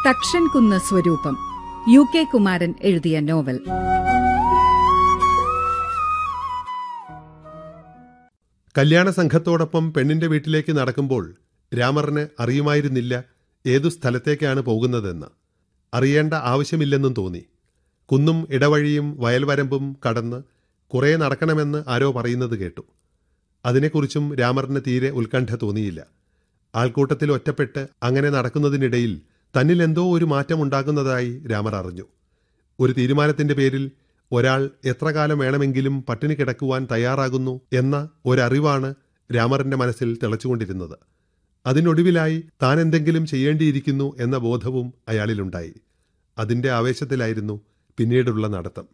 തക്ഷൻ കുന്ന് സ്വരൂപം U K Kumaran എഴുതിയ നോവൽ കല്യാണ സംഘത്തോടൊപ്പം പെണ്ണിന്റെ വീട്ടിലേക്ക് നടക്കുമ്പോൾ രാമറിന് അറിയുമായിരുന്നില്ല ഏതു സ്ഥലത്തേക്കാണ് പോകുന്നതെന്ന് അറിയേണ്ട ആവശ്യമില്ലെന്നും തോന്നി കുന്നും ഇടവഴിയും വയൽവരമ്പും കടന്ന് കുറേ നടക്കണമെന്ന് ആരോ പറയുന്നത് കേട്ടു അതിനെക്കുറിച്ചും രാമറിന് തീരെ ഉത്കണ്ഠ തോന്നിയില്ല ആൾക്കൂട്ടത്തിൽ ഒറ്റപ്പെട്ട് അങ്ങനെ നടക്കുന്നതിനിടയിൽ തന്നിൽ എന്തോ ഒരു മാറ്റം ഉണ്ടാകുന്നതായി രാമർ അറിഞ്ഞു ഒരു തീരുമാനത്തിന്റെ പേരിൽ ഒരാൾ എത്ര കാലം വേണമെങ്കിലും പട്ടിണി കിടക്കുവാൻ തയ്യാറാകുന്നു എന്ന ഒരറിവാണ് രാമറിന്റെ മനസ്സിൽ തിളച്ചുകൊണ്ടിരുന്നത് അതിനൊടുവിലായി താൻ എന്തെങ്കിലും ചെയ്യേണ്ടിയിരിക്കുന്നു എന്ന ബോധവും അയാളിലുണ്ടായി അതിന്റെ ആവേശത്തിലായിരുന്നു പിന്നീടുള്ള നടത്തം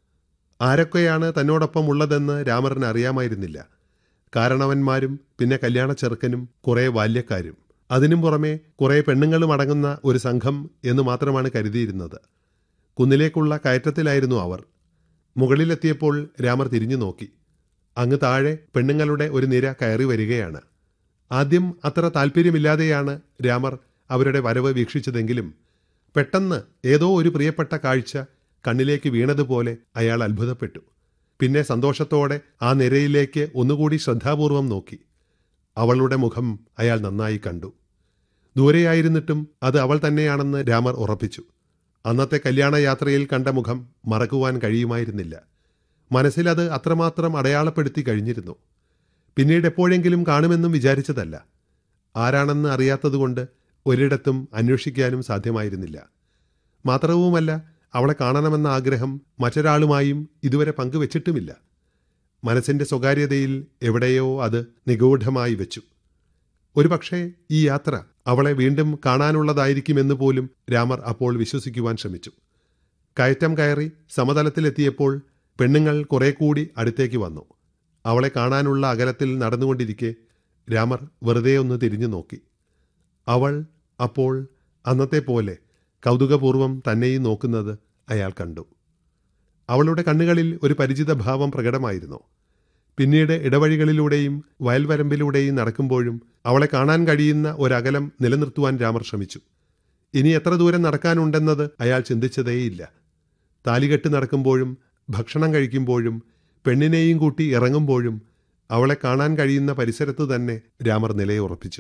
ആരൊക്കെയാണ് തന്നോടൊപ്പം ഉള്ളതെന്ന് രാമറിന് അറിയാമായിരുന്നില്ല കാരണവന്മാരും പിന്നെ കല്യാണ ചെറുക്കനും കുറേ ബാല്യക്കാരും അതിനും പുറമെ കുറേ പെണ്ണുങ്ങളും അടങ്ങുന്ന ഒരു സംഘം എന്ന് മാത്രമാണ് കരുതിയിരുന്നത് കുന്നിലേക്കുള്ള കയറ്റത്തിലായിരുന്നു അവർ മുകളിലെത്തിയപ്പോൾ രാമർ തിരിഞ്ഞു നോക്കി അങ്ങ് താഴെ പെണ്ണുങ്ങളുടെ ഒരു നിര കയറി വരികയാണ് ആദ്യം അത്ര താല്പര്യമില്ലാതെയാണ് രാമർ അവരുടെ വരവ് വീക്ഷിച്ചതെങ്കിലും പെട്ടെന്ന് ഏതോ ഒരു പ്രിയപ്പെട്ട കാഴ്ച കണ്ണിലേക്ക് വീണതുപോലെ അയാൾ അത്ഭുതപ്പെട്ടു പിന്നെ സന്തോഷത്തോടെ ആ നിരയിലേക്ക് ഒന്നുകൂടി ശ്രദ്ധാപൂർവം നോക്കി അവളുടെ മുഖം അയാൾ നന്നായി കണ്ടു ദൂരെയായിരുന്നിട്ടും അത് അവൾ തന്നെയാണെന്ന് രാമർ ഉറപ്പിച്ചു അന്നത്തെ കല്യാണ യാത്രയിൽ കണ്ട മുഖം മറക്കുവാൻ കഴിയുമായിരുന്നില്ല മനസ്സിലത് അത്രമാത്രം അടയാളപ്പെടുത്തി കഴിഞ്ഞിരുന്നു പിന്നീട് എപ്പോഴെങ്കിലും കാണുമെന്നും വിചാരിച്ചതല്ല ആരാണെന്ന് അറിയാത്തതുകൊണ്ട് ഒരിടത്തും അന്വേഷിക്കാനും സാധ്യമായിരുന്നില്ല മാത്രവുമല്ല അവളെ കാണണമെന്ന ആഗ്രഹം മറ്റൊരാളുമായും ഇതുവരെ പങ്കുവച്ചിട്ടുമില്ല മനസ്സിന്റെ സ്വകാര്യതയിൽ എവിടെയോ അത് നിഗൂഢമായി വെച്ചു ഒരുപക്ഷെ ഈ യാത്ര അവളെ വീണ്ടും കാണാനുള്ളതായിരിക്കുമെന്ന് പോലും രാമർ അപ്പോൾ വിശ്വസിക്കുവാൻ ശ്രമിച്ചു കയറ്റം കയറി സമതലത്തിലെത്തിയപ്പോൾ പെണ്ണുങ്ങൾ കുറെ കൂടി അടുത്തേക്ക് വന്നു അവളെ കാണാനുള്ള അകലത്തിൽ നടന്നുകൊണ്ടിരിക്കെ രാമർ വെറുതെ ഒന്ന് തിരിഞ്ഞു നോക്കി അവൾ അപ്പോൾ അന്നത്തെ പോലെ കൗതുകപൂർവം തന്നെയും നോക്കുന്നത് അയാൾ കണ്ടു അവളുടെ കണ്ണുകളിൽ ഒരു പരിചിത ഭാവം പ്രകടമായിരുന്നു പിന്നീട് ഇടവഴികളിലൂടെയും വയൽവരമ്പിലൂടെയും നടക്കുമ്പോഴും അവളെ കാണാൻ കഴിയുന്ന ഒരകലം നിലനിർത്തുവാൻ രാമർ ശ്രമിച്ചു ഇനി എത്ര ദൂരം നടക്കാനുണ്ടെന്നത് അയാൾ ചിന്തിച്ചതേയില്ല താലികെട്ട് നടക്കുമ്പോഴും ഭക്ഷണം കഴിക്കുമ്പോഴും പെണ്ണിനെയും കൂട്ടി ഇറങ്ങുമ്പോഴും അവളെ കാണാൻ കഴിയുന്ന പരിസരത്ത് തന്നെ രാമർ നിലയുറപ്പിച്ചു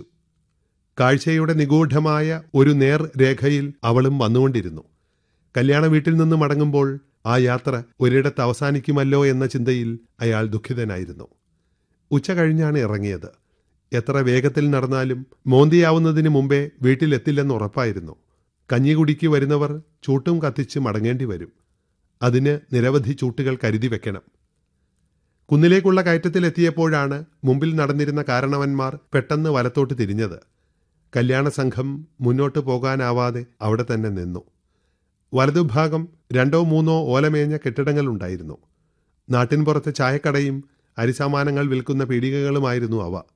കാഴ്ചയുടെ നിഗൂഢമായ ഒരു നേർ രേഖയിൽ അവളും വന്നുകൊണ്ടിരുന്നു കല്യാണ വീട്ടിൽ നിന്ന് മടങ്ങുമ്പോൾ ആ യാത്ര ഒരിടത്ത് അവസാനിക്കുമല്ലോ എന്ന ചിന്തയിൽ അയാൾ ദുഃഖിതനായിരുന്നു ഉച്ച കഴിഞ്ഞാണ് ഇറങ്ങിയത് എത്ര വേഗത്തിൽ നടന്നാലും മോന്തിയാവുന്നതിന് മുമ്പേ വീട്ടിലെത്തില്ലെന്ന് ഉറപ്പായിരുന്നു കഞ്ഞികുടിക്ക് വരുന്നവർ ചൂട്ടും കത്തിച്ച് മടങ്ങേണ്ടി വരും അതിന് നിരവധി ചൂട്ടുകൾ കരുതി വെക്കണം കുന്നിലേക്കുള്ള കയറ്റത്തിലെത്തിയപ്പോഴാണ് മുമ്പിൽ നടന്നിരുന്ന കാരണവന്മാർ പെട്ടെന്ന് വലത്തോട്ട് തിരിഞ്ഞത് കല്യാണ സംഘം മുന്നോട്ട് പോകാനാവാതെ അവിടെ തന്നെ നിന്നു വലതുഭാഗം രണ്ടോ മൂന്നോ ഓലമേഞ്ഞ കെട്ടിടങ്ങളുണ്ടായിരുന്നു നാട്ടിൻപുറത്തെ ചായക്കടയും അരിസാമാനങ്ങൾ വിൽക്കുന്ന പീടികകളുമായിരുന്നു അവ